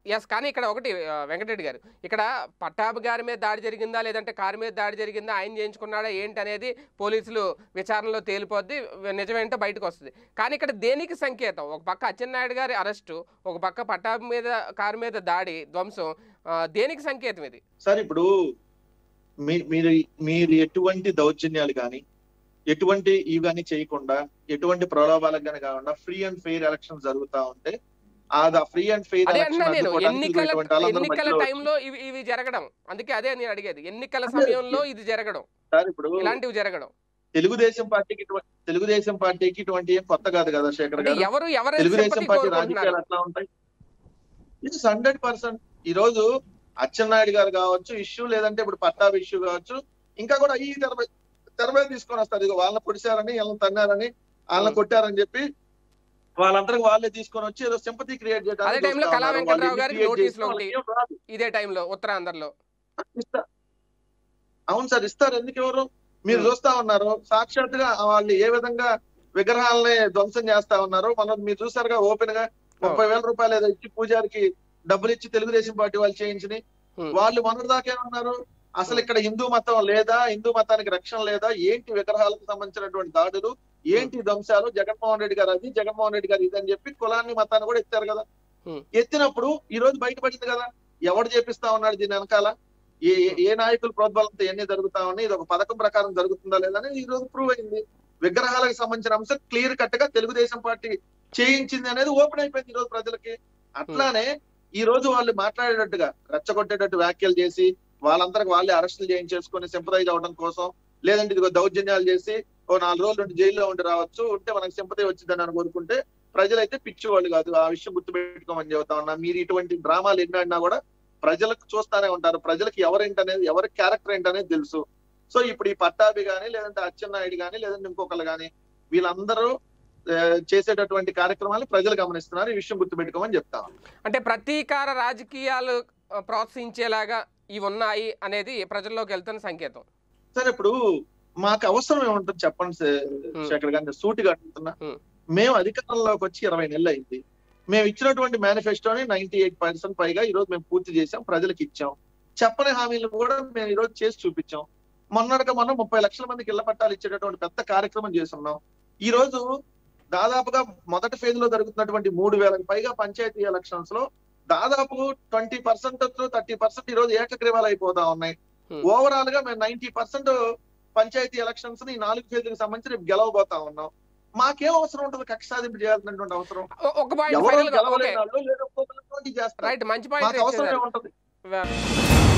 Yes కానీ ఇక్కడ ఒకటి ఆ, వెంకటరెడ్డి గారు ఇక్కడ పట్టాభి గారి మీద దాడి జరిగిందా లేదంటే కారు మీద దాడి జరిగిందా ఆయన చేయించుకున్నాడా ఏంటి అనేది పోలీసులు విచారణలో తేలిపోద్ది నిజమేంటో బయటకు వస్తుంది కానీ ఇక్కడ దేనికి సంకేతం ఒక పక్క అచ్చెన్నాయుడు గారి అరెస్టు ఒక పక్క పట్టాభి మీద కారు మీద దాడి ధ్వంసం ఆ, దేనికి సంకేతం ఇది సార్ ఇప్పుడు మీ- మీరు మీరు ఎటువంటి దౌర్జన్యాలు కానీ ఎటువంటి ఇవి కానీ చేయకుండా ఎటువంటి ప్రలోభాలకు కానీ కాకుండా ఫ్రీ అండ్ ఫెయిర్ ఎలక్షన్ జరుగుతా ఉంటే ఆ ఫ్రీ అండ్ ఫెయిర్ అదే ఎలక్షన్ అంటున్నా నేను అడ్డుకోవడానికి ఎన్నికల ఇటువంటి వాళ్ళందరూ ఎన్నికల మధ్యలో టైంలో ఇవి ఇవి జరగడం అందుకే అదే నేను అడిగేది ఎన్నికల అదే. సమయంలో ఇది జరగడం సార్ ఇప్పుడు ఇలాంటివి జరగడం తెలుగుదేశం పార్టీకి ఇటువంటి- తెలుగుదేశం పార్టీకి ఇటువంటి ఏం కొత్త కాదు కదా శేఖర్ అంటే గారు ఎవరు ఎవరైతే తెలుగుదేశం sympathy పార్టీ కోరుకుంటున్నారు రాజకీయాలు ఎట్లా ఉంటాయి ఇది హండ్రెడ్ పర్సెంట్ ఈ రోజు అచ్చెన్నాయుడు గారు కావచ్చు ఇష్యూ లేదంటే ఇప్పుడు పట్టాభి ఇష్యూ కావచ్చు ఇంకా కూడా ఈ తెర మీద- తెర మీద తీసుకొని వస్తారు ఇక వాళ్ళని పొడిచారని వీళ్ళని తన్నారని వాళ్ళని Hmm. కొట్టారని చెప్పి వాళ్ళందరికీ వాళ్ళే తీసుకొని వచ్చి ఏదో సింపతి క్రియేట్ అదే టైంలో కళా వెంకట్రావు గారికి నోటీసులు ఒకటి. చేయడానికి ఇదే టైంలో ఉత్తరాంధ్రలో ఇస్తా- అవును సార్ ఇస్తారు ఎందుకు ఎవరు మీరు Hmm. చూస్తా ఉన్నారు సాక్షాత్తుగా వాళ్ళు ఏ విధంగా విగ్రహాలని ధ్వంసం చేస్తా ఉన్నారు మనం మీరు చూసారుగా ఓపెన్ గా ముప్పై వేల రూపాయలు ఏదో ఇచ్చి పూజారికి డబ్బులు ఇచ్చి తెలుగుదేశం పార్టీ వాళ్ళు చేయించి Hmm. వాళ్ళు మొన్నటి దాకా ఏమన్నారు అసలు ఇక్కడ హిందూ మతం లేదా హిందూ మతానికి రక్షణ లేదా ఏంటి విగ్రహాలకు సంబంధించినటువంటి దాడులు ఏంటి ధ్వంసాలు జగన్మోహన్ రెడ్డి గారు అది జగన్మోహన్ రెడ్డి గారు ఇది అని చెప్పి కులాన్ని మతాన్ని కూడా ఎత్తారు కదా Hmm. ఎత్తినప్పుడు ఈ రోజు బయటపడింది కదా ఎవడు చేపిస్తా ఉన్నాడు దీని వెనకాల ఏ ఏ- ఏ నాయకుల ప్రోద్బలంతో ఎన్ని జరుగుతా ఉన్నాయి ఇది ఒక పథకం ప్రకారం జరుగుతుందా లేదా అనేది ఈ రోజు ప్రూవ్ అయింది విగ్రహాలకు సంబంధించిన అంశం క్లియర్ కట్ గా తెలుగుదేశం పార్టీ చేయించింది అనేది ఓపెన్ అయిపోయింది ఈ రోజు ప్రజలకి అట్లానే ఈ రోజు వాళ్ళు మాట్లాడేటట్టుగా రెచ్చగొట్టేటట్టు వ్యాఖ్యలు చేసి వాళ్ళందరికి వాళ్ళే అరెస్టులు చేయించేసుకొని సింపదైజ్ అవడం కోసం లేదంటే ఇదిగో దౌర్జన్యాలు చేసి ఓ నాలుగు రోజులు ఉండి జైల్లో ఉండి రావచ్చు ఉంటే మనకు సింపతి వచ్చిందని అని కోరుకుంటే ప్రజలైతే పిచ్చి వాళ్ళు కాదు ఆ విషయం గుర్తుపెట్టుకోమని చెబుతా ఉన్నా మీరు ఇటువంటి డ్రామాలు ఎన్ని ఆడినా కూడా ప్రజలకు చూస్తానే ఉంటారు ప్రజలకు ఎవరేంటనేది ఎవరి క్యారెక్టర్ ఏంటనేది తెలుసు సో ఇప్పుడు ఈ పట్టాభి గానీ లేదంటే అచ్చెన్నాయుడు గానీ లేదంటే ఇంకొకరు గానీ వీళ్ళందరూ ఆ, చేసేటటువంటి కార్యక్రమాలు ప్రజలు గమనిస్తున్నారు ఈ విషయం గుర్తుపెట్టుకోమని చెప్తాను అంటే ప్రతీకార రాజకీయాలు ఆ, ప్రోత్సహించేలాగా ఇవి ఉన్నాయి అనేది ప్రజల్లోకి వెళ్తున్న సంకేతం సరే ఇప్పుడు మాకు అవసరం ఏముంటుంది చెప్పండి శే- Hmm. శేఖర్ గారిని సూటిగా అడుగుతున్నా Hmm. మేము అధికారంలోకి వచ్చి ఇరవై నెలలు అయింది మేము ఇచ్చినటువంటి మేనిఫెస్టోని నైన్టీ ఎయిట్ పర్సెంట్ పైగా ఈ రోజు మేము పూర్తి చేసాం ప్రజలకు ఇచ్చాం చెప్పని హామీలు కూడా మేము ఈ రోజు చేసి చూపించాం మొన్నటిగా మొన్న ముప్పై లక్షల మందికి ఇళ్ల పట్టాలు ఇచ్చేటటువంటి పెద్ద కార్యక్రమం చేస్తున్నాం ఈ రోజు దాదాపుగా మొదటి ఫేజ్ లో జరుగుతున్నటువంటి మూడు వేలకు పైగా పంచాయతీ ఎలక్షన్స్ లో దాదాపు ట్వంటీ పర్సెంట్ థర్టీ పర్సెంట్ ఈ రోజు ఏకగ్రీవాలు అయిపోతా ఉన్నాయి Hmm. ఓవరాల్ గా మేము నైన్టీ పర్సెంట్ పంచాయతీ ఎలక్షన్స్ ని ఈ నాలుగు ఫేజ్లకు సంబంధించి రేపు గెలవబోతా ఉన్నాం మాకేం అవసరం ఉంటుంది కక్ష సాధింపు చేయాల్సినటువంటి అవసరం ఓ- ఒక పాయింట్ ఎవరు ఫైనల్ గా ఓకే గెలవలేని వాళ్ళు లేదా ఒక్కొక్కరు పోటీ చేస్తారు రైట్ మంచి మాకు అవసరం పాయింట్ ఏముంటది